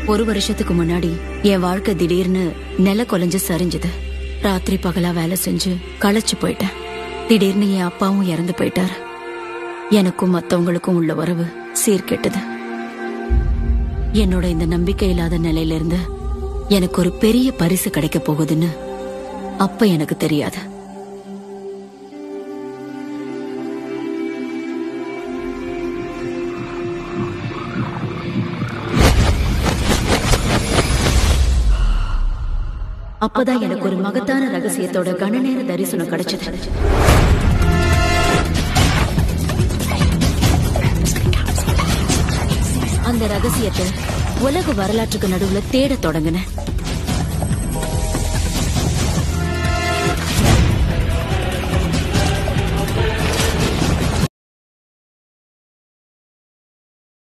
ஒரு வருஷத்துக்கு முன்னாடி என் வாழ்க்கை திடீர்னு நில கொலைஞ்சு சரிஞ்சது ராத்திரி பகலா வேலை செஞ்சு களைச்சு போயிட்டேன் திடீர்னு என் அப்பாவும் இறந்து போயிட்டாரு எனக்கும் மத்தவங்களுக்கும் உள்ள உறவு சீர்கெட்டது என்னோட இந்த நம்பிக்கை இல்லாத நிலையில இருந்து எனக்கு ஒரு பெரிய பரிசு கிடைக்க போகுதுன்னு அப்ப எனக்கு தெரியாது அப்பதான் எனக்கு ஒரு மகத்தான ரகசியத்தோட கணநேர தரிசனம் கிடைச்சது அந்த ரகசியத்தை உலக வரலாற்றுக்கு நடுவுல தேட தொடங்கினேன்